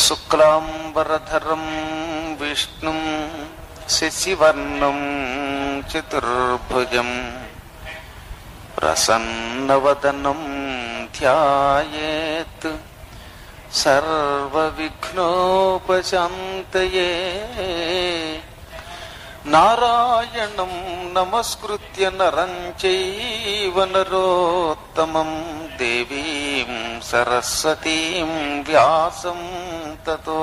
శుక్లాంబరధరం విష్ణుం శశివర్ణం చతుర్భుజం ప్రసన్నవదనం ధ్యాయేత్ సర్వవిఘ్నోపశాంతయే నారాయణం నమస్కృత్య నరం చైవ నరోత్తమం దేవీం సరస్వతీం వ్యాసం తతో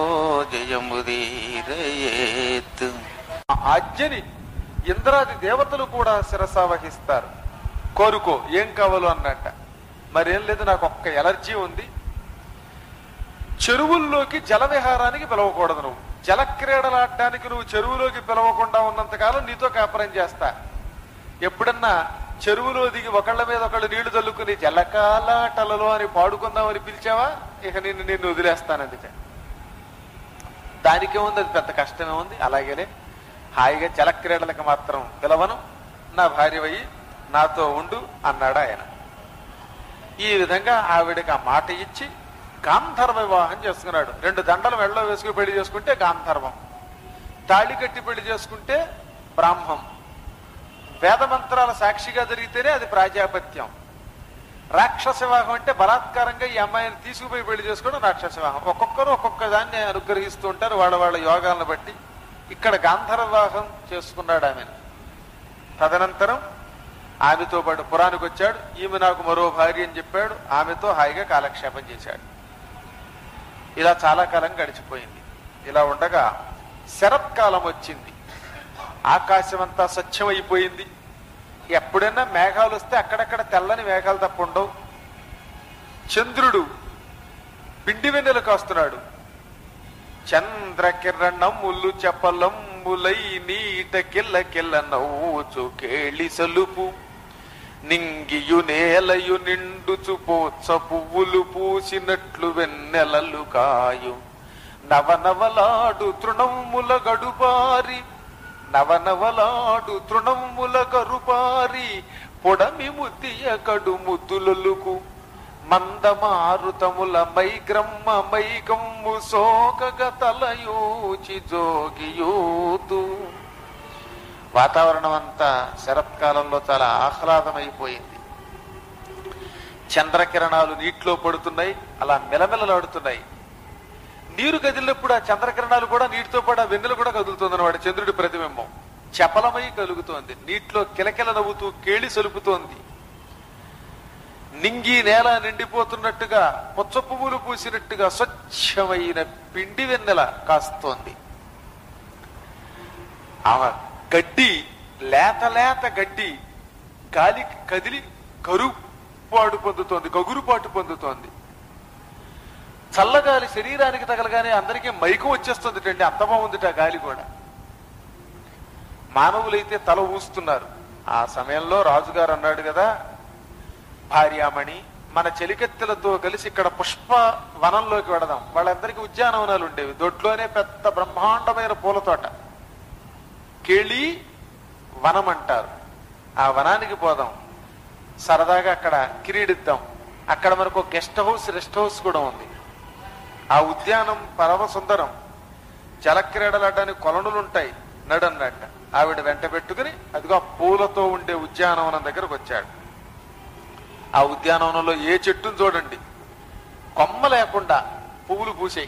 జయముదీరయేత్ ఆ ఆజ్ఞని ఇంద్రాది దేవతలు కూడా శిరస వహిస్తారు కోరుకో ఏం కావాలో అన్నట్ట మరేం లేదు నాకు ఒక్క ఎలర్జీ ఉంది చెరువుల్లోకి జల విహారానికి పిలవకూడదు నువ్వు జల క్రీడలాడడానికి నువ్వు చెరువులోకి పిలవకుండా ఉన్నంతకాలం నీతో కాపురం చేస్తా ఎప్పుడన్నా చెరువులో దిగి ఒకళ్ళ మీద ఒకళ్ళు నీళ్లు చల్లుకుని జలకాలాటలలో అని పాడుకుందామని పిలిచావా ఇక నిన్ను నిన్ను వదిలేస్తాను అందుకే దానికే ఉంది అది పెద్ద కష్టమే ఉంది అలాగేనే హాయిగా జలక్రీడలకు మాత్రం పిలవను నా భార్యవయ్యి నాతో ఉండు అన్నాడు ఆయన ఈ విధంగా ఆవిడకి ఆ మాట ఇచ్చి గాంధర్వ వివాహం చేసుకున్నాడు రెండు దండలు మెడలో వేసుకుని పెళ్లి చేసుకుంటే గాంధర్వం తాళి కట్టి పెళ్లి చేసుకుంటే బ్రాహ్మం వేద మంత్రాల సాక్షిగా జరిగితేనే అది ప్రాజాపత్యం రాక్షస వివాహం అంటే బలాత్కారంగా ఈ అమ్మాయిని తీసుకుపోయి పెళ్లి చేసుకోవడం రాక్షస వివాహం ఒక్కొక్కరు ఒక్కొక్క దాన్ని అనుగ్రహిస్తూ ఉంటారు వాళ్ళ వాళ్ళ యోగాలను బట్టి ఇక్కడ గాంధర్వ వివాహం చేసుకున్నాడు ఆమెను తదనంతరం ఆమెతో పాటు పురానికి వచ్చాడు ఈమె నాకు మరో భార్య అని చెప్పాడు ఆమెతో హాయిగా కాలక్షేపం చేశాడు ఇలా చాలా కాలం గడిచిపోయింది ఇలా ఉండగా శరత్కాలం వచ్చింది ఆకాశం అంతా స్వచ్ఛమైపోయింది ఎప్పుడైనా మేఘాలు వస్తే అక్కడక్కడ తెల్లని మేఘాలు తప్ప ఉండవు చంద్రుడు పిండి వెన్నెలు కాస్తున్నాడు చంద్రకిరణములు చెప్పలమ్ములై నీట కిల్ల కిల్ల నవ్వుచు కేళి సలుపు నింగియు నేలయు నిండుచు పోత్స పువ్వులు పూసినట్లు వెన్నెలలు కాయు నవనవలాడు తృణముల గడుపారి నవనవలాడు తృణముల గరుపారి పొడమి ముద్దియ కడు ముద్దులొలుకు మందమారుతముల మైగ్రమ్మ మైకమ్ము సోకగ తలయూచి జోగియూతు వాతావరణం అంతా శరత్కాలంలో చాలా ఆహ్లాదమైపోయింది చంద్రకిరణాలు నీటిలో పడుతున్నాయి అలా మెలమెలలాడుతున్నాయి నీరు కదిలినప్పుడు ఆ చంద్రకిరణాలు కూడా నీటితో పాటు ఆ వెన్నెల కూడా కదులుతుంది అనమాట చంద్రుడి ప్రతిబింబం చపలమై కలుగుతోంది నీటిలో కిలకిల నవ్వుతూ కేళి సలుపుతోంది నింగి నేల నిండిపోతున్నట్టుగా పుచ్చ పువ్వులు పూసినట్టుగా స్వచ్ఛమైన పిండి వెన్నెల కాస్తోంది ఆ గడ్డి లేత లేత గడ్డి గాలి కదిలి కరుపాటు పొందుతోంది గగురుపాటు పొందుతోంది చల్లగాలి శరీరానికి తగలగానే అందరికీ మైకం వచ్చేస్తుంది అండి అంత బాగుందిట ఆ గాలి కూడా మానవులైతే తల ఊస్తున్నారు ఆ సమయంలో రాజుగారు అన్నాడు కదా భార్యామణి మన చెలికెత్తెలతో కలిసి ఇక్కడ పుష్ప వనంలోకి వెడదాం వాళ్ళందరికీ ఉద్యానవనాలు ఉండేవి దొడ్లోనే పెద్ద బ్రహ్మాండమైన పూల తోట కేళి వనం అంటారు ఆ వనానికి పోదాం సరదాగా అక్కడ కిరీడిద్దాం అక్కడ మనకు ఒక గెస్ట్ హౌస్ రెస్ట్ హౌస్ కూడా ఉంది ఆ ఉద్యానం పరమ సుందరం జలక్రీడలాడడానికి కొలనులు ఉంటాయి నడన్నట్ట ఆవిడ వెంట పెట్టుకుని అదిగో ఆ పూలతో ఉండే ఉద్యానవనం దగ్గరకు వచ్చాడు ఆ ఉద్యానవనంలో ఏ చెట్టును చూడండి కొమ్మ లేకుండా పువ్వులు పూసాయి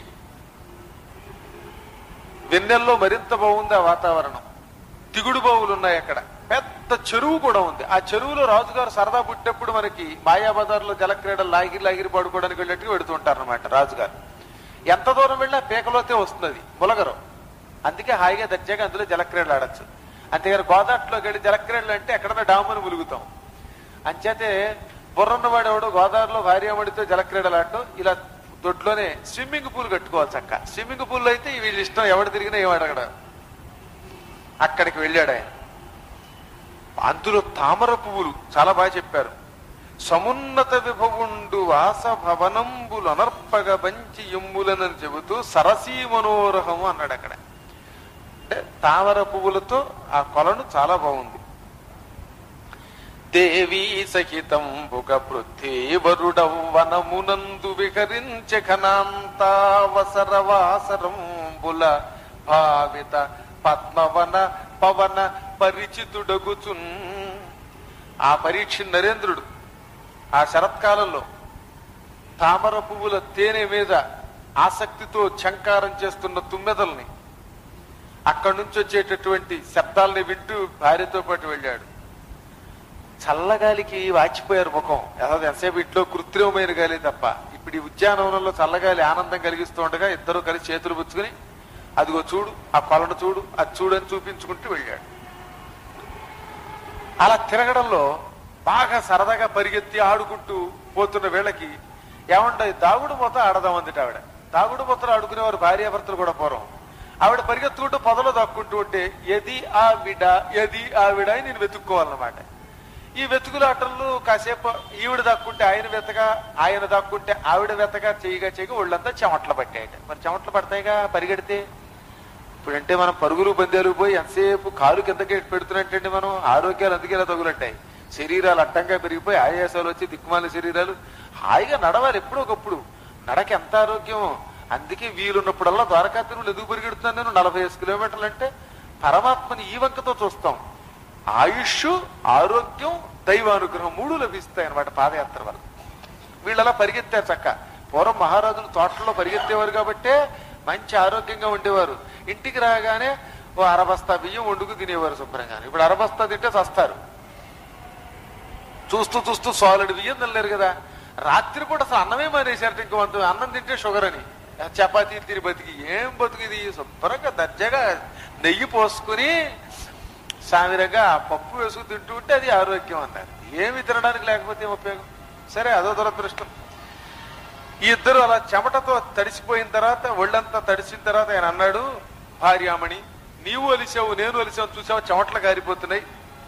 వెన్నెల్లో మరింత బాగుంది ఆ వాతావరణం దిగుడు బావులు ఉన్నాయి అక్కడ పెద్ద చెరువు కూడా ఉంది ఆ చెరువులో రాజుగారు సరదా పుట్టినప్పుడు మనకి మాయాబజార్లో జలక్రీడలు లాగిరి లాగిరి పడుకోవడానికి వెళ్ళినట్టుగా వెడుతూ ఉంటారన్నమాట రాజుగారు ఎంత దూరం వెళ్ళినా పీకలోతే వస్తుంది ములగరం అందుకే హాయిగా దర్జాగా అందులో జలక్రీడలు ఆడచ్చు అంతేగాని గోదావరిలోకి వెళ్ళి జలక్రీడలు అంటే ఎక్కడన్నా డాముని ములుగుతాం అంచేతే బుర్రన్నవాడు ఎవడు గోదావరిలో భార్యామడితో జలక్రీడలు ఆడటం ఇలా దొడ్లోనే స్విమ్మింగ్ పూల్ కట్టుకోవాలి చక్క స్విమ్మింగ్ పూల్ అయితే వీళ్ళ ఇష్టం ఎవడు తిరిగినా ఏం అడగడం అక్కడికి వెళ్ళాడు ఆయన అందులో తామర పువ్వులు చాలా బాగా చెప్పారు సమున్నత విభవుండు వాస భవనంబులు అనర్పగ బంచి ఎమ్ములనని చెబుతూ సరసీ మనోరహము అన్నాడు అక్కడ అంటే తామర పువ్వులతో ఆ కొలను చాలా బాగుంది దేవీ సహితం బుగ పృథ్వీవరుడవ్వనమునందు విహరించ ఘనాంతావసర వాసరంబుల భావిత పద్మవన పవన పరిచితుడగుచున్ ఆ పరీక్ష నరేంద్రుడు ఆ శరత్కాలంలో తామర పువ్వుల తేనె మీద ఆసక్తితో చంకారం చేస్తున్న తుమ్మెదల్ని అక్కడి నుంచి వచ్చేటటువంటి శబ్దాలని వింటూ భార్యతో పాటు వెళ్ళాడు చల్లగాలికి వాచిపోయారు ముఖం అసలు ఎంతసేపు ఇంట్లో కృత్రిమమైన గాలి తప్ప ఇప్పుడు ఈ ఉద్యానవనంలో చల్లగాలి ఆనందం కలిగిస్తూ ఉండగా ఇద్దరు కలిసి చేతులు పుచ్చుకుని అదిగో చూడు ఆ కొలను చూడు అది చూడు అని చూపించుకుంటూ వెళ్ళాడు అలా తిరగడంలో బాగా సరదాగా పరిగెత్తి ఆడుకుంటూ పోతున్న వేళకి ఏమంటాయి దాగుడు మొత్తం ఆడదాం అందుట ఆవిడ దాగుడు మొత్తం ఆడుకునేవారు భార్యాభర్తలు కూడా పూర్వం ఆవిడ పరిగెత్తుకుంటూ పొదలో దాక్కుంటూ ఉంటే ఎది ఆవిడ ఎది ఆవిడ అని నేను వెతుక్కోవాలన్నమాట ఈ వెతుకులాటల్లో కాసేపు ఈవిడ దాక్కుంటే ఆయన వెతగా ఆయన దాక్కుంటే ఆవిడ వెతగా చేయగా చేయగా ఒళ్ళంతా చెమట్లు పట్టాయట మరి చెమట్లు పడతాయిగా పరిగెడితే ఇప్పుడంటే మనం పరుగులు బందేలు పోయి ఎంతసేపు కాలు కిందకి పెడుతున్నట్టండి మనం ఆరోగ్యాలు అందుకే ఇలా తగులుంటాయి శరీరాలు అడ్డంగా పెరిగిపోయి ఆయాసాలు వచ్చి దిక్కుమాల శరీరాలు హాయిగా నడవాలి ఎప్పుడో ఒకప్పుడు నడక ఎంత ఆరోగ్యం అందుకే వీలున్నప్పుడల్లా ద్వారకా తిరుగులు ఎందుకు పరిగెడుతున్నాను నేను నలభై ఐదు కిలోమీటర్లు అంటే పరమాత్మని ఈ వంకతో చూస్తాం ఆయుష్ ఆరోగ్యం దైవానుగ్రహం మూడు లభిస్తాయి అన్నమాట పాదయాత్ర వల్ల వీళ్ళలా పరిగెత్తారు చక్క పూర్వం మహారాజులు తోటల్లో పరిగెత్తేవారు కాబట్టే మంచి ఆరోగ్యంగా ఉండేవారు ఇంటికి రాగానే ఓ అరబస్తా బియ్యం వండుకు తినేవారు శుభ్రంగా ఇప్పుడు అరబస్తా తింటే చస్తారు చూస్తూ చూస్తూ సాలిడ్ బియ్యం తినలేరు కదా రాత్రి కూడా అసలు అన్నమే మానేశారు ఇంకో వంతు అన్నం తింటే షుగర్ అని చపాతీ తిని బతికి ఏం బతికిది శుభ్రంగా దర్జాగా నెయ్యి పోసుకుని సామిరంగా ఆ పప్పు వేసుకు తింటూ ఉంటే అది ఆరోగ్యం అన్నారు ఏమి తినడానికి లేకపోతే ఏం ఉపయోగం సరే అదో దురదృష్టం ఈ ఇద్దరు అలా చెమటతో తడిసిపోయిన తర్వాత ఒళ్ళంతా తడిసిన తర్వాత ఆయన అన్నాడు భార్యామణి నీవు అలిసావు నేను అలిసావు చూసావు చెమటలు కారిపోతున్నాయి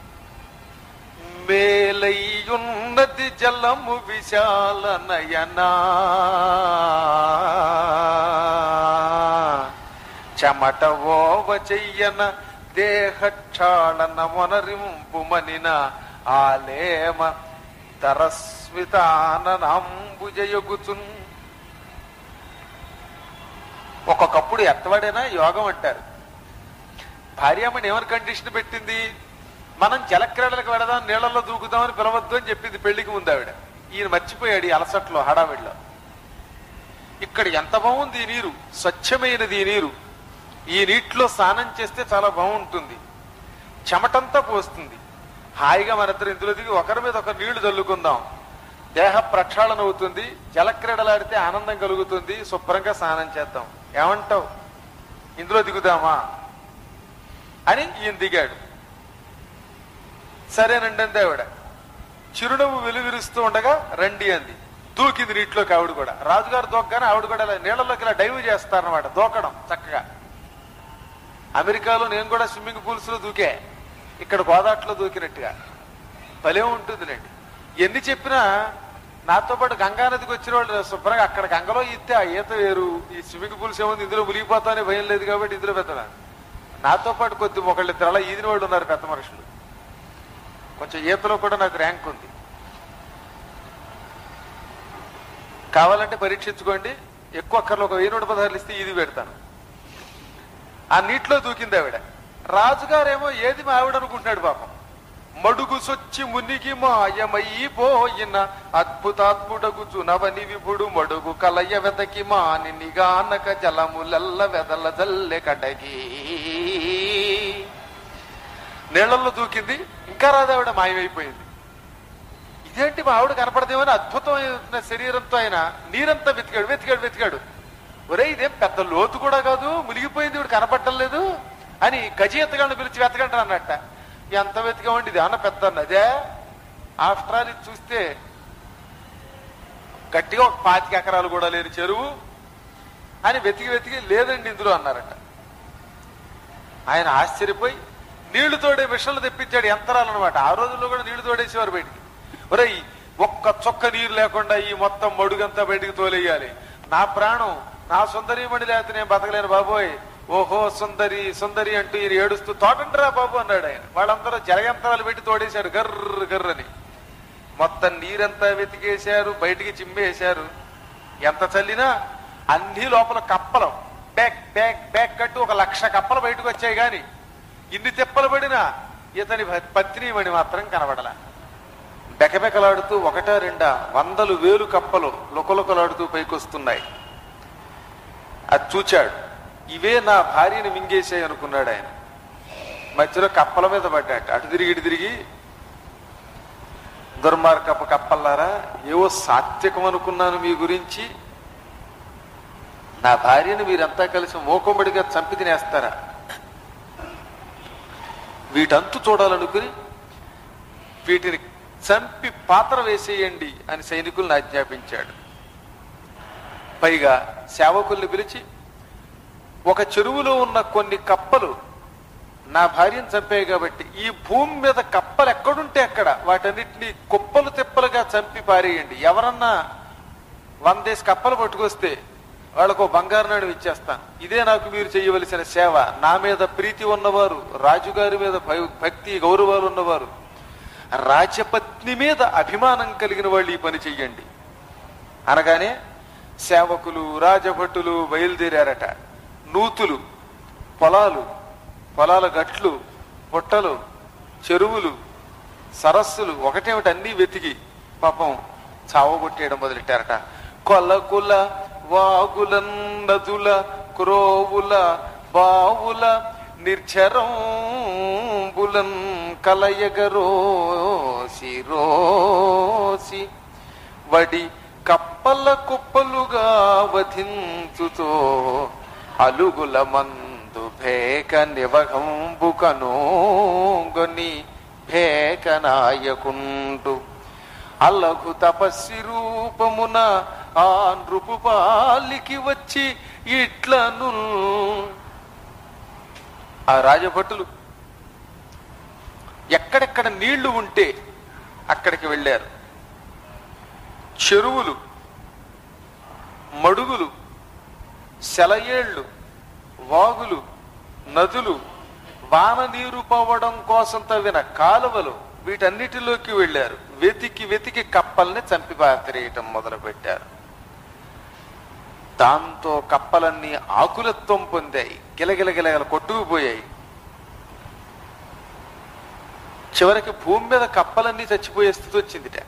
మేలయ్యున్నది జలము విశాల నయనా చెమట ఓవ చెయ్యన దేహక్షాళన మొనరింపుమనిన ఆలేమ తరస్మితానంబుజయగుచున్ ఒక్కొక్కప్పుడు ఎత్తవాడైనా యోగం అంటారు భార్యామణి ఏమని కండిషన్ పెట్టింది మనం జలక్రీడలకు వెళదాం నీళ్లలో దూకుదామని పిలవద్దు అని చెప్పింది పెళ్లికి ముందు ఆవిడ ఈయన మర్చిపోయాడు ఈ అలసట్లో హడావిడిలో ఇక్కడ ఎంత బాగుంది ఈ నీరు స్వచ్ఛమైనది ఈ నీరు ఈ నీటిలో స్నానం చేస్తే చాలా బాగుంటుంది చెమటంతా పోస్తుంది హాయిగా మనిద్దరు ఇందులో దిగి ఒకరి మీద ఒకరు నీళ్లు చల్లుకుందాం దేహ ప్రక్షాళన అవుతుంది జలక్రీడలాడితే ఆనందం కలుగుతుంది శుభ్రంగా స్నానం చేద్దాం ఏమంటావు ఇందులో దిగుదామా అని ఈయన దిగాడు సరేనండి అంది ఆవిడ చిరునవ్వు వెలువిరుస్తూ ఉండగా రండి అంది దూకింది నీటిలోకి ఆవిడ కూడా రాజుగారు దూకగానే ఆవిడ కూడా ఇలా నీళ్ళలోకి ఇలా డైవ్ చేస్తారనమాట దూకడం చక్కగా అమెరికాలో నేను కూడా స్విమ్మింగ్ పూల్స్ లో దూకే ఇక్కడ గోదాట్లో దూకినట్టుగా భలే ఉంటుందిలేండి ఎన్ని చెప్పినా నాతో పాటు గంగా నదికి వచ్చిన వాళ్ళు శుభ్రంగా అక్కడ గంగలో ఈతే ఆ ఈత వేరు ఈ స్విమ్మింగ్ పూల్స్ ఏముంది ఇందులో మునిగిపోతానే భయం లేదు కాబట్టి ఇందులో పెద్దనా నాతో పాటు కొద్ది ఒకళ్ళిద్దరు అలా ఈదిన వాళ్ళు ఉన్నారు పెద్ద మనుషులు కొంచెం ఈతలో కూడా నాకు ర్యాంక్ ఉంది కావాలంటే పరీక్షించుకోండి ఎక్కువ అక్కర్లో ఒక వెయ్యి నూట పదహారులు ఇస్తే ఇది పెడతాను ఆ నీటిలో దూకింది ఆవిడ రాజుగారేమో ఏది మా ఆవిడ అనుకుంటున్నాడు పాపం మడుగు సొచ్చి మునిగి మాయమయ్యి పోయిన అద్భుతాత్ముడగుచు నవని విభుడు మడుగు కలయ వెదకి మాని నిగానక జలములల్ల వెదల జల్లె కడగి నీళ్లలో దూకింది ఇంకా రాదావిడ మాయమైపోయింది ఇదేంటి మా ఆవిడ కనపడదేమని అద్భుతమైన శరీరంతో ఆయన నీరంతా వెతికాడు వెతికాడు వెతికాడు ఒరే ఇదేం పెద్ద లోతు కూడా కాదు మునిగిపోయింది ఇవిడు కనపడటం లేదు అని గజీతగాళ్ళని పిలిచి వెతకండి అన్నట్ట ఎంత వెతికామండి ఇది అన్న పెద్ద నదే ఆఫ్టర్ ఆల్ ఇది చూస్తే గట్టిగా ఒక పాతిక ఎకరాలు కూడా లేని చెరువు అని వెతికి వెతికి లేదండి ఇందులో అన్నారట ఆయన ఆశ్చర్యపోయి నీళ్లు తోడే మిషన్లు తెప్పించాడు యంత్రాలు అనమాట ఆ రోజుల్లో కూడా నీళ్లు తోడేసేవారు బయటికి ఒరేయ్ ఒక్క చొక్క నీరు లేకుండా ఈ మొత్తం మడుగంతా బయటికి తోలేయాలి నా ప్రాణం నా సుందరీమణి లేకపోతే నేను బతకలేను బాబోయ్ ఓహో సుందరి సుందరి అంటూ ఈయన ఏడుస్తూ తోటండిరా బాబు అన్నాడు ఆయన వాళ్ళందరూ జలయంత్రాలు పెట్టి తోడేశాడు గర్ర గర్రని మొత్తం నీరంతా వెతికేశారు బయటికి చిమ్మేశారు ఎంత చల్లినా అన్ని లోపల కప్పలు బ్యాక్ బ్యాక్ బ్యాక్ కట్టు ఒక లక్ష కప్పలు బయటకు వచ్చాయి గాని ఇన్ని తెప్పలు పడినా ఇతని భ- పత్నీమణి మాత్రం కనబడలా బెకబెకలాడుతూ ఒకటా రెండా వందలు వేలు కప్పలు లుకలుకలాడుతూ పైకొస్తున్నాయి అది చూచాడు ఇవే నా భార్యని మింగేసాయి అనుకున్నాడు ఆయన మధ్యలో కప్పల మీద పడ్డాడు అటు తిరిగి ఇటు తిరిగి దుర్మార్గపు కప్పల్లారా ఏవో సాత్వికం అనుకున్నాను మీ గురించి నా భార్యను మీరంతా కలిసి మూకమ్మడిగా చంపి తినేస్తారా వీటంతు చూడాలనుకుని వీటిని చంపి పాత్ర వేసేయండి అని సైనికులను ఆజ్ఞాపించాడు పైగా సేవకుల్ని పిలిచి ఒక చెరువులో ఉన్న కొన్ని కప్పలు నా భార్యను చంపాయి కాబట్టి ఈ భూమి మీద కప్పలు ఎక్కడుంటే అక్కడ వాటన్నిటిని కుప్పలు తిప్పలుగా చంపి పారేయండి ఎవరన్నా వందేసి కప్పలు పట్టుకొస్తే వాళ్ళకు ఓ బంగారు నాడు ఇచ్చేస్తాను ఇదే నాకు మీరు చేయవలసిన సేవ నా మీద ప్రీతి ఉన్నవారు రాజుగారి మీద భయ- భక్తి గౌరవాలు ఉన్నవారు రాజపత్ని మీద అభిమానం కలిగిన వాళ్ళు ఈ పని చెయ్యండి అనగానే సేవకులు రాజభటులు బయలుదేరారట నూతులు పొలాలు పొలాల గట్లు పుట్టలు చెరువులు సరస్సులు ఒకటేమిటి అన్నీ వెతికి పాపం చావగొట్టేయడం మొదలెట్టారట కొలకుల వాగుల నదుల క్రోవుల బావుల నిర్చరంబులన్ కలయగరోసి రోసి వడి కప్పల కుప్పలుగా వధించుతో అలుగుల మందు భేక నివహంబుకనోగొని భేక నాయకుండు అలగు తపస్సి రూపమున ఆ నృపుపాలికి వచ్చి ఇట్లను ఆ రాజభటులు ఎక్కడెక్కడ నీళ్లు ఉంటే అక్కడికి వెళ్ళారు చెరువులు మడుగులు సెలయేళ్లు వాగులు నదులు వాన నీరు పోవడం కోసం తవ్విన కాలువలు వీటన్నిటిలోకి వెళ్ళారు వెతికి వెతికి కప్పల్ని చంపి పాతరేయటం మొదలు పెట్టారు దాంతో కప్పలన్నీ ఆకులత్వం పొందాయి గిలగిలగిలగల కొట్టుకుపోయాయి చివరికి భూమి మీద కప్పలన్నీ చచ్చిపోయే స్థితి వచ్చిందిట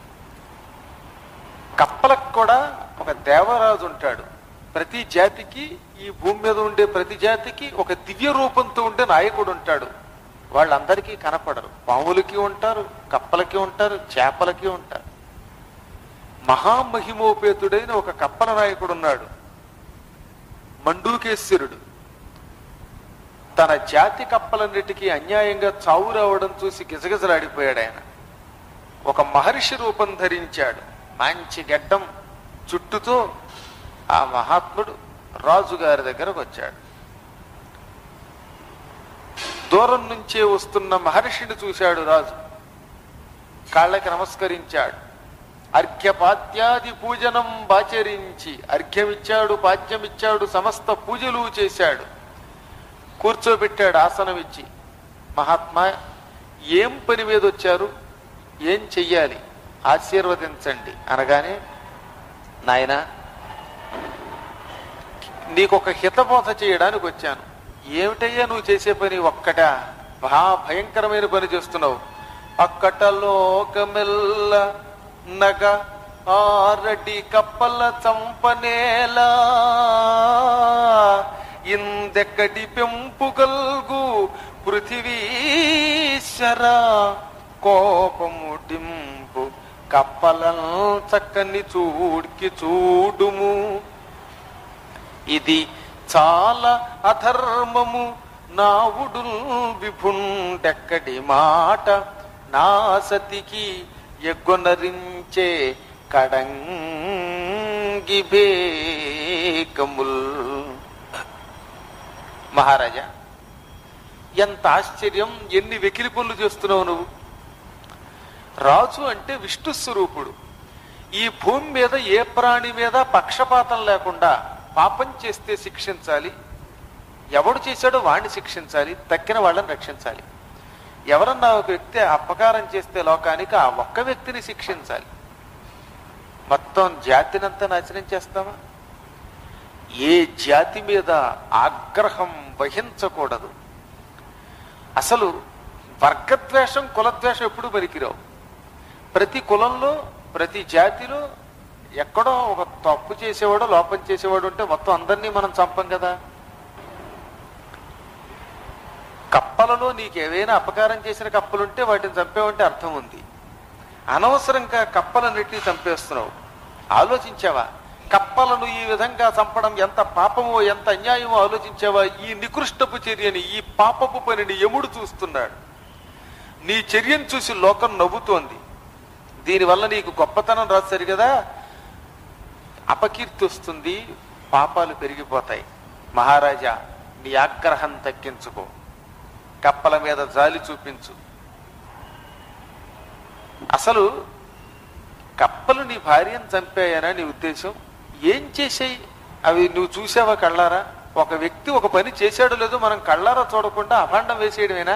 కప్పలకు కూడా ఒక దేవరాజు ఉంటాడు ప్రతి జాతికి ఈ భూమి మీద ఉండే ప్రతి జాతికి ఒక దివ్య రూపంతో ఉండే నాయకుడు ఉంటాడు వాళ్ళందరికీ కనపడరు పాములకి ఉంటారు కప్పలకి ఉంటారు చేపలకి ఉంటారు మహామహిమోపేతుడైన ఒక కప్పల నాయకుడు ఉన్నాడు మండూకేశ్వరుడు తన జాతి కప్పలన్నిటికీ అన్యాయంగా చావు రావడం చూసి గిజగిజలాడిపోయాడు ఆయన ఒక మహర్షి రూపం ధరించాడు మంచి గడ్డం చుట్టుతో ఆ మహాత్ముడు రాజుగారి దగ్గరకు వచ్చాడు దూరం నుంచే వస్తున్న మహర్షిని చూశాడు రాజు కాళ్ళకి నమస్కరించాడు అర్ఘ్యపాద్యాది పూజనం బాచరించి అర్ఘ్యమిచ్చాడు పాద్యమిచ్చాడు సమస్త పూజలు చేశాడు కూర్చోబెట్టాడు ఆసనం ఇచ్చి మహాత్మా ఏం పని మీద వచ్చారు ఏం చెయ్యాలి ఆశీర్వదించండి అనగానే నాయన నీకొక హితబోధ చేయడానికి వచ్చాను ఏమిటయ్యా నువ్వు చేసే పని ఒక్కటా మహా భయంకరమైన పని చేస్తున్నావు అక్కటలోకమెల్ల నగ ఆరడి కప్పల చంపనేలా ఇందెక్కడి పెంపుగల్గు పృథివీశ్వర కోపము డింపు కప్పలం చక్కని చూడ్కి చూడుము ఇది చాలా అధర్మము నావుడు విభుండెక్కడి మాట నా సతికి ఎగ్గొనరించే కడంగి భేకముల్ మహారాజా ఎంత ఆశ్చర్యం ఎన్ని వెకిలి పనులు చేస్తున్నావు నువ్వు రాజు అంటే విష్ణు స్వరూపుడు ఈ భూమి మీద ఏ ప్రాణి మీద పక్షపాతం లేకుండా పాపం చేస్తే శిక్షించాలి ఎవడు చేశాడో వాడిని శిక్షించాలి తక్కిన వాళ్ళని రక్షించాలి ఎవరన్నా ఒక వ్యక్తి అపకారం చేస్తే లోకానికి ఆ ఒక్క వ్యక్తిని శిక్షించాలి మొత్తం జాతినంతా నాశనం చేస్తామా ఏ జాతి మీద ఆగ్రహం వహించకూడదు అసలు వర్గద్వేషం కులద్వేషం ఎప్పుడు పనికిరావు ప్రతి కులంలో ప్రతి జాతిలో ఎక్కడో ఒక తప్పు చేసేవాడు లోపం చేసేవాడు ఉంటే మొత్తం అందరినీ మనం చంపం కదా కప్పలలో నీకు ఏవైనా అపకారం చేసిన కప్పలుంటే వాటిని చంపేవంటే అర్థం ఉంది అనవసరంగా కప్పలన్నిటినీ చంపేస్తున్నావు ఆలోచించావా కప్పలను ఈ విధంగా చంపడం ఎంత పాపమో ఎంత అన్యాయమో ఆలోచించావా ఈ నికృష్టపు చర్యని ఈ పాపపు పనిని యముడు చూస్తున్నాడు నీ చర్యను చూసి లోకం నవ్వుతోంది దీనివల్ల నీకు గొప్పతనం రాదు సరి కదా అపకీర్తి వస్తుంది పాపాలు పెరిగిపోతాయి మహారాజా నీ ఆగ్రహం తగ్గించుకో కప్పల మీద జాలి చూపించు అసలు కప్పలు నీ భార్యను చంపాయనా నీ ఉద్దేశం ఏం చేసాయి అవి నువ్వు చూసావా కళ్ళారా ఒక వ్యక్తి ఒక పని చేశాడో లేదో మనం కళ్ళారా చూడకుండా అభాండం వేసేయడమేనా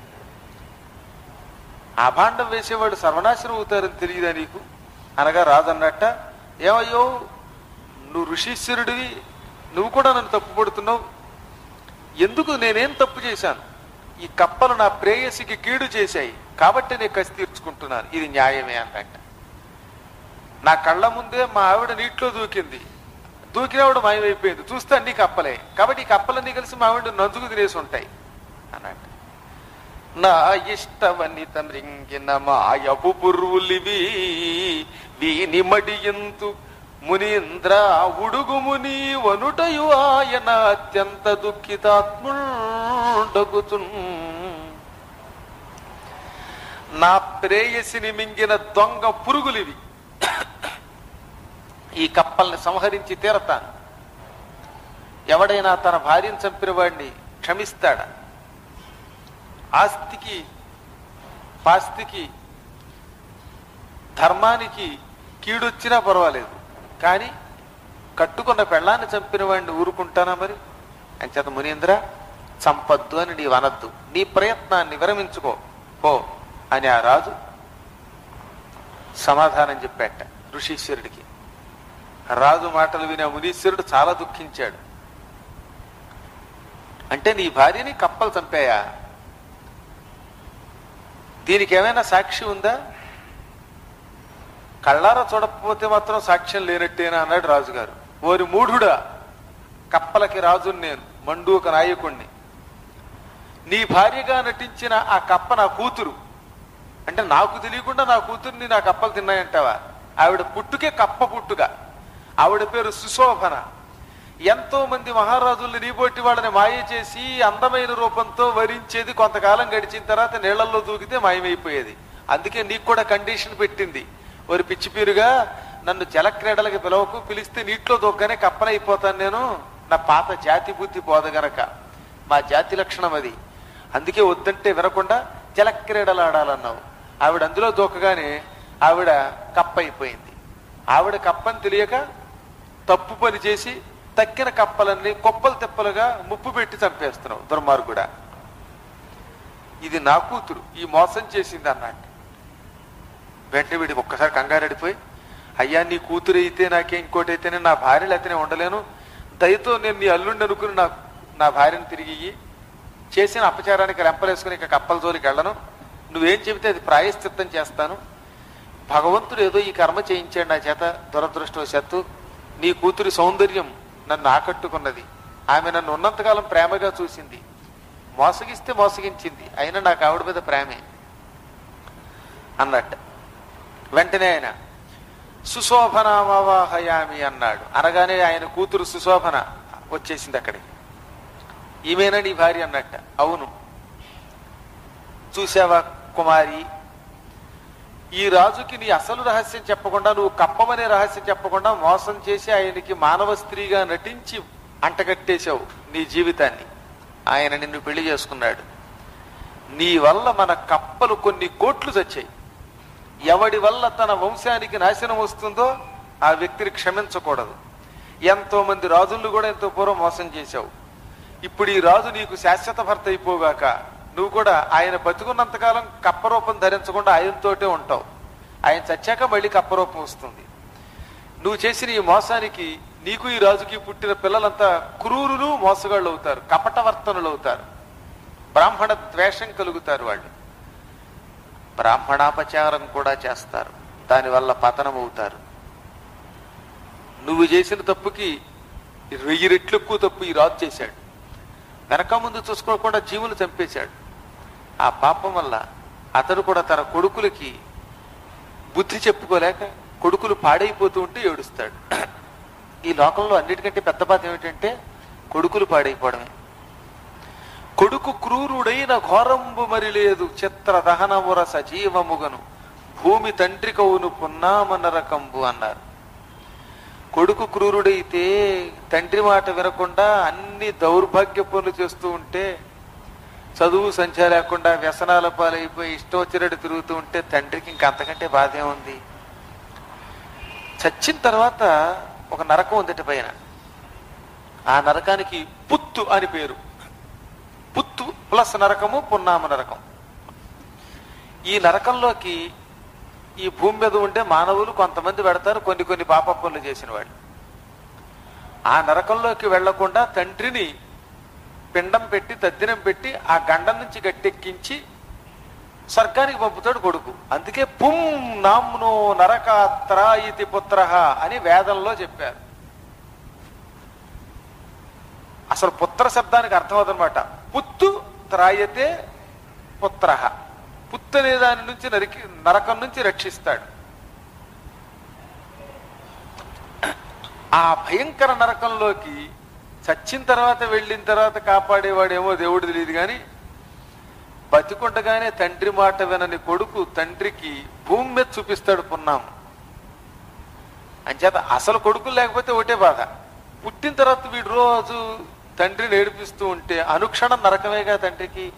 అభాండం వేసేవాడు సర్వనాశనం అవుతారని తెలియదా నీకు అనగా రాదన్నట్ట ఏమయ్యో నువ్వు ఋషీశ్వరుడివి నువ్వు కూడా నన్ను తప్పు పడుతున్నావు ఎందుకు నేనేం తప్పు చేశాను ఈ కప్పలు నా ప్రేయసికి కీడు చేశాయి కాబట్టి నేను కసి తీర్చుకుంటున్నాను ఇది న్యాయమే అన్నట్ట నా కళ్ళ ముందే మా ఆవిడ నీటిలో దూకింది దూకినవాడు మాయమైపోయింది చూస్తే అన్ని కప్పలే కాబట్టి ఈ కప్పలన్నీ కలిసి మా ఆవిడ నందుకు తినేసి ఉంటాయి అన్నట్టు నా ఇష్టవనిత మృంగిన మాయపు పుర్వులివి వీని మడియంతు మునీంద్ర ఉడుగు ముని వనుటయు ఆయన అత్యంత దుఃఖితాత్ముడగుతున్ నా ప్రేయసిని మింగిన దొంగ పురుగులివి ఈ కప్పల్ని సంహరించి తీరతాను ఎవడైనా తన భార్యను చంపిన వాడిని క్షమిస్తాడా ఆస్తికి పాస్తికి ధర్మానికి కీడొచ్చినా పర్వాలేదు కానీ కట్టుకున్న పెళ్ళాన్ని చంపిన వాడిని ఊరుకుంటానా మరి అంచేత మునీంద్ర చంపద్దు అని నీ వనద్దు నీ ప్రయత్నాన్ని విరమించుకో పో అని ఆ రాజు సమాధానం చెప్పాట ఋషీశ్వరుడికి రాజు మాటలు విని ఆ మునీశ్వరుడు చాలా దుఃఖించాడు అంటే నీ భార్యని కప్పలు చంపాయా దీనికి ఏమైనా సాక్షి ఉందా కళ్ళారా చూడకపోతే మాత్రం సాక్ష్యం లేనట్టేనా అన్నాడు రాజుగారు ఓరి మూఢుడా కప్పలకి రాజుని నేను మండూక నాయకుణ్ణి నీ భార్యగా నటించిన ఆ కప్ప నా కూతురు అంటే నాకు తెలియకుండా నా కూతుర్ని నా కప్పలు తిన్నాయంటావా ఆవిడ పుట్టుకే కప్ప పుట్టుక ఆవిడ పేరు సుశోభన ఎంతో మంది మహారాజుల్ని నీబోటి వాళ్ళని మాయ చేసి అందమైన రూపంతో వరించేది కొంతకాలం గడిచిన తర్వాత నీళ్లలో దూకితే మాయమైపోయేది అందుకే నీకు కూడా కండిషన్ పెట్టింది ఒక పిచ్చి పీరుగా నన్ను జలక్రీడలకు పిలవకు పిలిస్తే నీటిలో దూకగానే కప్పనైపోతాను నేను నా పాత జాతి బుద్ధి పోదగనక మా జాతి లక్షణం అది అందుకే వద్దంటే వినకుండా జలక్రీడలు ఆడాలన్నావు ఆవిడ అందులో దూకగానే ఆవిడ కప్ప అయిపోయింది ఆవిడ కప్పని తెలియక తప్పు పని చేసి తక్కిన కప్పలన్నీ కొప్పలు తెప్పలుగా ముప్పు పెట్టి చంపేస్తున్నావు దుర్మార్గుడా ఇది నా కూతురు ఈ మోసం చేసింది అన్నట్టు వెంటనే వీడి ఒక్కసారి కంగారెడిపోయి అయ్యా నీ కూతురు అయితే నాకే ఇంకోటి అయితేనే నా భార్యలు అయితేనే ఉండలేను దయతో నేను నీ అల్లుండి అనుకుని నా నా భార్యను తిరిగి ఇయ్యి. చేసిన అపచారానికి లెంపలేసుకుని ఇక కప్పల జోలికి వెళ్ళను నువ్వేం చెబితే అది ప్రాయశ్చిత్తం చేస్తాను భగవంతుడు ఏదో ఈ కర్మ చేయించాడు నా చేత దురదృష్టవశాత్తు నీ కూతురి సౌందర్యం నన్ను ఆకట్టుకున్నది ఆమె నన్ను ఉన్నంతకాలం ప్రేమగా చూసింది మోసగిస్తే మోసగించింది అయినా నాకు ఆవిడ మీద ప్రేమే అన్నట్టు వెంటనే ఆయన సుశోభనామవాహయామి అన్నాడు అనగానే ఆయన కూతురు సుశోభన వచ్చేసింది అక్కడికి ఈమెనా నీ భార్య అన్నట్ట అవును చూసావా కుమారి ఈ రాజుకి నీ అసలు రహస్యం చెప్పకుండా నువ్వు కప్పమనే రహస్యం చెప్పకుండా మోసం చేసి ఆయనకి మానవ స్త్రీగా నటించి అంటగట్టేశావు నీ జీవితాన్ని ఆయన నిన్ను పెళ్లి చేసుకున్నాడు నీ వల్ల మన కప్పలు కొన్ని కోట్లు చచ్చాయి ఎవడి వల్ల తన వంశానికి నాశనం వస్తుందో ఆ వ్యక్తిని క్షమించకూడదు ఎంతో మంది రాజులను కూడా ఎంతో పూర్వం మోసం చేశావు ఇప్పుడు ఈ రాజు నీకు శాశ్వత భర్త అయిపోగాక నువ్వు కూడా ఆయన బతుకున్నంతకాలం కప్పరూపం ధరించకుండా ఆయనతోటే ఉంటావు ఆయన చచ్చాక మళ్ళీ కప్పరూపం వస్తుంది నువ్వు చేసిన ఈ మోసానికి నీకు ఈ రాజుకి పుట్టిన పిల్లలంతా క్రూరులు మోసగాళ్ళు అవుతారు కపటవర్తనులు అవుతారు బ్రాహ్మణ ద్వేషం కలుగుతారు వాళ్ళు బ్రాహ్మణాపచారం కూడా చేస్తారు దానివల్ల పతనం అవుతారు నువ్వు చేసిన తప్పుకి వెయ్యి రెట్లు ఎక్కువ తప్పు ఈ రాజు చేశాడు వెనక ముందు చూసుకోకుండా జీవులు చంపేశాడు ఆ పాపం వల్ల అతడు కూడా తన కొడుకులకి బుద్ధి చెప్పుకోలేక కొడుకులు పాడైపోతూ ఉంటే ఏడుస్తాడు ఈ లోకంలో అన్నిటికంటే పెద్ద బాధ ఏమిటంటే కొడుకులు పాడైపోవడమే కొడుకు క్రూరుడైన ఘోరంబు మరి లేదు చిత్ర దహనముర సజీవముగను భూమి తండ్రి కవును పున్నామనరకంబు అన్నారు కొడుకు క్రూరుడైతే తండ్రి మాట వినకుండా అన్ని దౌర్భాగ్య పనులు చేస్తూ ఉంటే చదువు సంఖ్య లేకుండా వ్యసనాల పాలైపోయి ఇష్టం వచ్చినట్టు తిరుగుతూ ఉంటే తండ్రికి ఇంకంతకంటే బాధే ఉంది చచ్చిన తర్వాత ఒక నరకం ఉందట పైన ఆ నరకానికి పుత్తు అని పేరు పుత్తు ప్లస్ నరకము పున్నామ నరకం ఈ నరకంలోకి ఈ భూమి మీద ఉండే మానవులు కొంతమంది పెడతారు కొన్ని కొన్ని పాప పనులు చేసిన వాళ్ళు ఆ నరకంలోకి వెళ్లకుండా తండ్రిని పిండం పెట్టి తద్దినం పెట్టి ఆ గండం నుంచి గట్టెక్కించి స్వర్గానికి పంపుతాడు కొడుకు అందుకే పుం నామ్నో నరకాత్ర ఇతి పుత్ర అని వేదంలో చెప్పారు అసలు పుత్ర శబ్దానికి అర్థం అవుతుందన్నమాట పుత్తు త్రాయతే పుత్ర పుత్తు అనే దాని నుంచి నరికి నరకం నుంచి రక్షిస్తాడు ఆ భయంకర నరకంలోకి చచ్చిన తర్వాత వెళ్ళిన తర్వాత కాపాడేవాడేమో దేవుడు తెలియదు కానీ బతికుండగానే తండ్రి మాట వినని కొడుకు తండ్రికి భూమి మీద చూపిస్తాడు పున్నాం అంచేత అసలు కొడుకులు లేకపోతే ఒకటే బాధ పుట్టిన తర్వాత వీడు రోజు తండ్రిని ఏడిపిస్తూ ఉంటే అనుక్షణం నరకమేగా తండ్రికి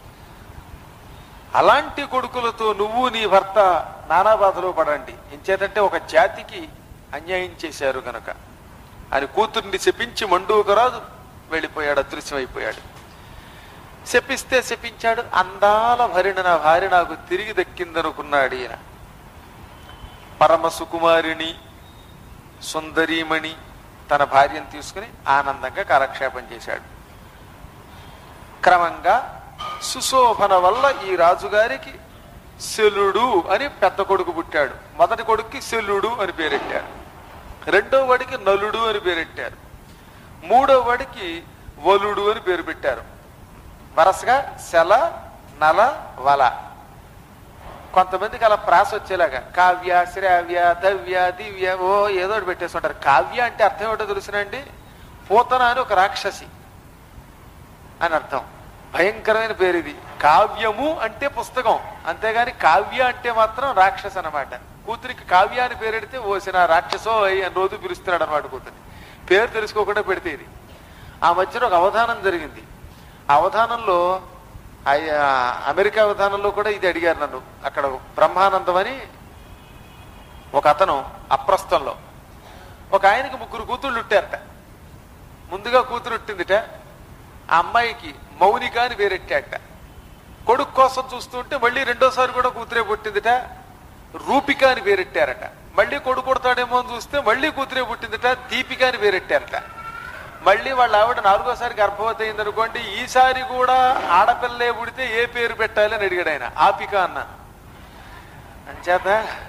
అలాంటి కొడుకులతో నువ్వు నీ భర్త నానా బాధలో పడండి ఎంచేతంటే ఒక జాతికి అన్యాయం చేశారు గనక అని కూతుర్ని శపించి మండూకరాజు వెళ్ళిపోయాడు అదృశ్యమైపోయాడు శపిస్తే శపించాడు అందాల భరిణ నా భార్య నాకు తిరిగి దక్కిందనుకున్నాడు ఈయన పరమ సుకుమారిని సుందరీమణి తన భార్యను తీసుకుని ఆనందంగా కాలక్షేపం చేశాడు క్రమంగా సుశోభన వల్ల ఈ రాజుగారికి శలుడు అని పెద్ద కొడుకు పుట్టాడు మొదటి కొడుక్కి శలుడు అని పేరెట్టారు రెండో వాడికి నలుడు అని పేరెట్టారు మూడో వాడికి వలుడు అని పేరు పెట్టారు వరసగా శల నల వల కొంతమందికి అలా ప్రాస వచ్చేలాగా కావ్య శ్రావ్య దవ్య దివ్య ఓ ఏదో ఒకటి పెట్టేస్తుంటారు కావ్య అంటే అర్థం ఏమిటో తెలుసునండి పూతన అని ఒక రాక్షసి అని అర్థం భయంకరమైన పేరు ఇది కావ్యము అంటే పుస్తకం అంతేగాని కావ్య అంటే మాత్రం రాక్షస్ అన్నమాట కూతురికి కావ్య అని పేరెడితే ఓసిన రాక్షసో అయ్యి అని రోజు పిలుస్తున్నాడు అనమాట కూతురిని పేరు తెలుసుకోకుండా పెడితే ఇది ఆ మధ్యన ఒక అవధానం జరిగింది ఆ అవధానంలో అయ్య- అమెరికా అవధానంలో కూడా ఇది అడిగారు నన్ను అక్కడ బ్రహ్మానందం అని ఒక అతను అప్రస్థంలో ఒక ఆయనకి ముగ్గురు కూతుళ్ళు ఉట్టారట ముందుగా కూతురు ఉట్టిందిట ఆ అమ్మాయికి మౌనిక అని పేరెట్టాట కొడుకు కోసం చూస్తుంటే మళ్ళీ రెండోసారి కూడా కూతురే పుట్టిందిట రూపిక అని పేరెట్టారట మళ్ళీ కొడుకు కొడతాడేమో అని చూస్తే మళ్ళీ కూతురే పుట్టిందిట దీపిక అని పేరెట్టారట మళ్ళీ వాళ్ళ ఆవిడ నాలుగోసారి గర్భవతి అయింది అనుకోండి ఈసారి కూడా ఆడపిల్లే పుడితే ఏ పేరు పెట్టాలి అని అడిగాడు ఆయన ఆపిక అన్న అంచేత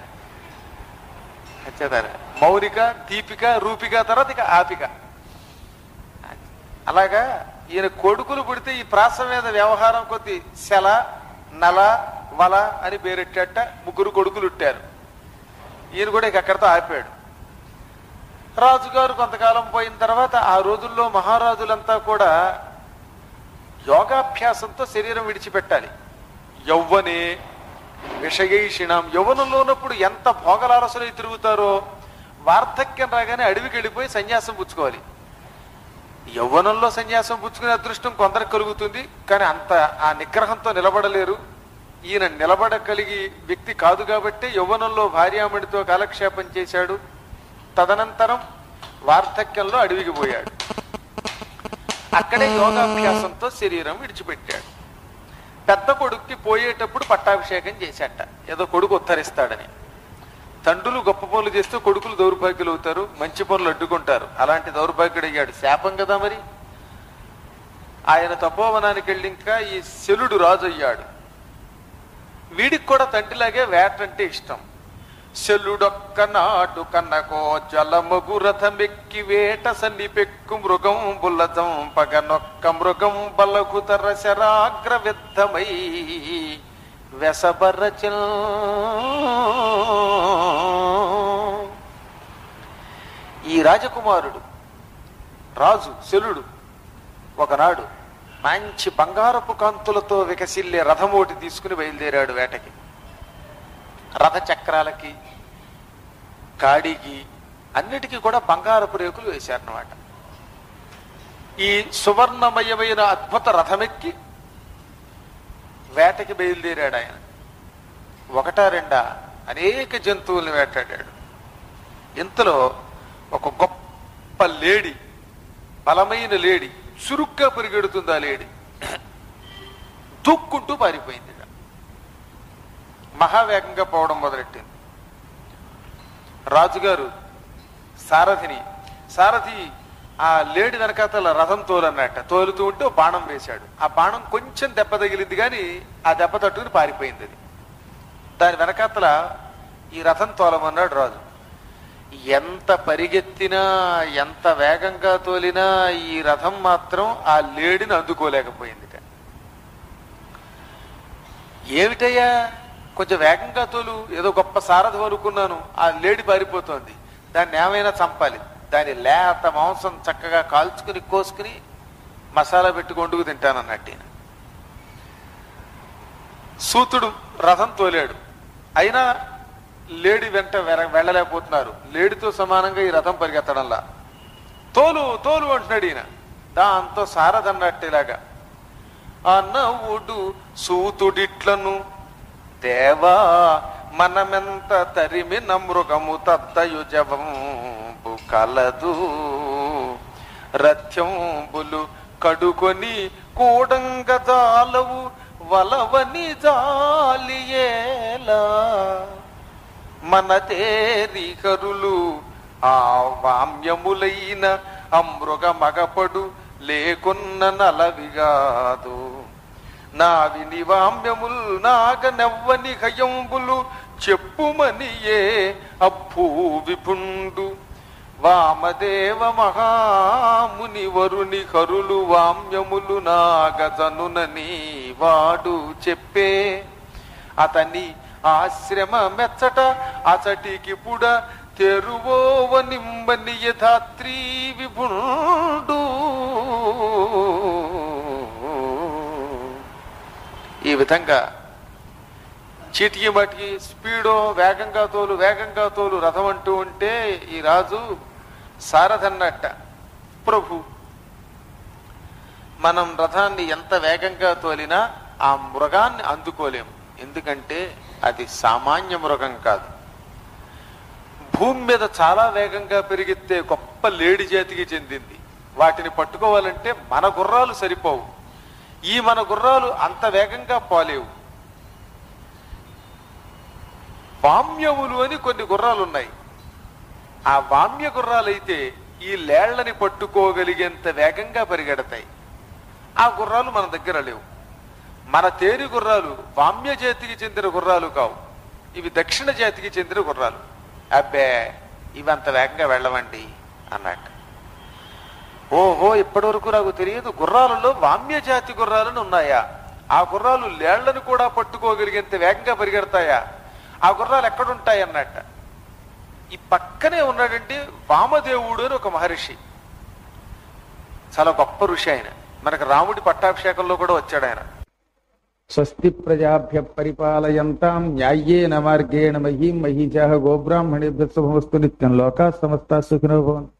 అంచేత మౌనిక దీపిక రూపిక తర్వాత ఇక ఆపిక అలాగా ఈయన కొడుకులు పుడితే ఈ ప్రాస మీద వ్యవహారం కొద్ది శల నల వల అని పేరెట్టాట ముగ్గురు కొడుకులు ఉట్టారు ఈయన కూడా ఇక అక్కడితో ఆపాడు రాజుగారు కొంతకాలం పోయిన తర్వాత ఆ రోజుల్లో మహారాజులంతా కూడా యోగాభ్యాసంతో శరీరం విడిచిపెట్టాలి యవ్వనే విషయైషిణం యవ్వనంలో ఉన్నప్పుడు ఎంత భోగలారసులై తిరుగుతారో వార్ధక్యం రాగానే అడవికి వెళ్ళిపోయి సన్యాసం పుచ్చుకోవాలి యవ్వనంలో సన్యాసం పుచ్చుకునే అదృష్టం కొందరికి కలుగుతుంది కానీ అంత ఆ నిగ్రహంతో నిలబడలేరు ఈయన నిలబడగలిగి వ్యక్తి కాదు కాబట్టి యవ్వనంలో భార్యామణితో కాలక్షేపం చేశాడు తదనంతరం వార్ధక్యంలో అడవికి పోయాడు అక్కడే యోగాభ్యాసంతో శరీరం విడిచిపెట్టాడు పెద్ద కొడుక్కి పోయేటప్పుడు పట్టాభిషేకం చేశాట ఏదో కొడుకు ఉత్తరిస్తాడని తండ్రులు గొప్ప పనులు చేస్తే కొడుకులు దౌర్భాగ్యులు అవుతారు మంచి పనులు అడ్డుకుంటారు అలాంటి దౌర్భాగ్యుడు అయ్యాడు శాపం కదా మరి ఆయన తపోవనానికి వెళ్ళి ఇంకా ఈ శలుడు రాజు అయ్యాడు వీడికి కూడా తండ్రిలాగే వేట అంటే ఇష్టం శల్లుడొక్క నాడు కన్నకో జలమగు రథమెక్కి వేట సన్ని పెక్కు మృగం బుల్లజం పగనొక్క మృగం బలగు తరశరాగ్ర విద్ధమై వెసబరచల్ ఈ రాజకుమారుడు రాజు శలుడు ఒకనాడు మంచి బంగారపు కాంతులతో వికసిల్లే రథమోటి తీసుకుని బయలుదేరాడు వేటకి రథ చక్రాలకి కాడికి అన్నిటికీ కూడా బంగారపు రేకులు వేశారన్నమాట ఈ సువర్ణమయమైన అద్భుత రథమెక్కి వేటకి బయలుదేరాడు ఆయన ఒకటా రెండా అనేక జంతువుల్ని వేటాడాడు ఇంతలో ఒక గొప్ప లేడి బలమైన లేడి చురుగ్గా పరిగెడుతుంది ఆ లేడి దూక్కుంటూ పారిపోయింది ఇక. మహావేగంగా పోవడం మొదలెట్టింది రాజుగారు సారథిని సారథి ఆ లేడి వెనకాతల రథం తోలన్నట్ట తోలుతూ ఉంటే ఓ బాణం వేశాడు ఆ బాణం కొంచెం దెబ్బ తగిలింది కానీ ఆ దెబ్బ తట్టుకుని పారిపోయింది అది దాని వెనకాతల ఈ రథం తోలమన్నాడు రాజు ఎంత పరిగెత్తినా ఎంత వేగంగా తోలినా ఈ రథం మాత్రం ఆ లేడిని అందుకోలేకపోయింది ఏమిటయ్యా కొంచెం వేగంగా తోలు ఏదో గొప్ప సారథం అనుకున్నాను ఆ లేడి పారిపోతోంది దాన్ని ఏమైనా చంపాలి దాని లేత మాంసం చక్కగా కాల్చుకుని కోసుకుని మసాలా పెట్టుకు వండుకు తింటానన్నట్టు ఈయన. సూతుడు రథం తోలాడు అయినా లేడి వెంట వెర- వెళ్ళలేకపోతున్నారు లేడితో సమానంగా ఈ రథం పరిగెత్తడంలా తోలు తోలు అంటున్నాడు ఈయన దాంతో సారదన్నట్టు ఇలాగా అనవుడు సూతుడిట్లను దేవా మనమెంత తరిమి నమృగము తద్దయుజవంబు కలదు రథ్యంబులు కడుకొని కూడంగ జాలవు వలవని జాలియేలా మన తేరికరులు ఆ వామ్యములైన అమృగ మగపడు లేకున్న నలవిగాదు నా విని వామ్యముల్ నాగ నెవ్వని హయంబులు చెప్పుమనియే అబ్బూ విపుండు వామదేవ మహాముని వరుని కరులు వామ్యములు నాగజనునని వాడు చెప్పే అతని ఆశ్రమ మెచ్చట అచటికి పుడ తెరువోవ నింబని యథాత్రీ విభుండు ఈ విధంగా చీటికి మటికి స్పీడో వేగంగా తోలు వేగంగా తోలు రథం అంటూ ఉంటే ఈ రాజు సారథన్నట్ట ప్రభు మనం రథాన్ని ఎంత వేగంగా తోలినా ఆ మృగాన్ని అందుకోలేము ఎందుకంటే అది సామాన్య మృగం కాదు భూమి మీద చాలా వేగంగా పెరిగితే గొప్ప లేడి జాతికి చెందింది వాటిని పట్టుకోవాలంటే మన గుర్రాలు సరిపోవు ఈ మన గుర్రాలు అంత వేగంగా పోలేవు వామ్యములు అని కొన్ని గుర్రాలు ఉన్నాయి ఆ వామ్య గుర్రాలైతే ఈ లేళ్లని పట్టుకోగలిగేంత వేగంగా పరిగెడతాయి ఆ గుర్రాలు మన దగ్గర లేవు మన తేరి గుర్రాలు వామ్య జాతికి చెందిన గుర్రాలు కావు ఇవి దక్షిణ జాతికి చెందిన గుర్రాలు అబ్బే ఇవి అంత వేగంగా వెళ్ళవండి అన్నట్టు ఓహో ఇప్పటి వరకు నాకు తెలియదు గుర్రాలలో వామ్య జాతి గుర్రాలను ఉన్నాయా ఆ గుర్రాలు లేళ్లను కూడా పట్టుకోగలిగేంత వేగంగా పరిగెడతాయా ఆ గుర్రాలు ఎక్కడుంటాయి అన్నట్ట ఈ పక్కనే ఉన్నాడంటే వామదేవుడు అని ఒక మహర్షి చాలా గొప్ప ఋషి ఆయన మనకు రాముడి పట్టాభిషేకంలో కూడా వచ్చాడు ఆయన స్వస్తి ప్రజాభ్య పరిపాలయంతాం న్యాయేన మార్గేణ మహీం మహీజాహ గోబ్రాహ్మణేభ్య శుభమస్తు నిత్యం లోకా సమస్త సుఖినో భవంతు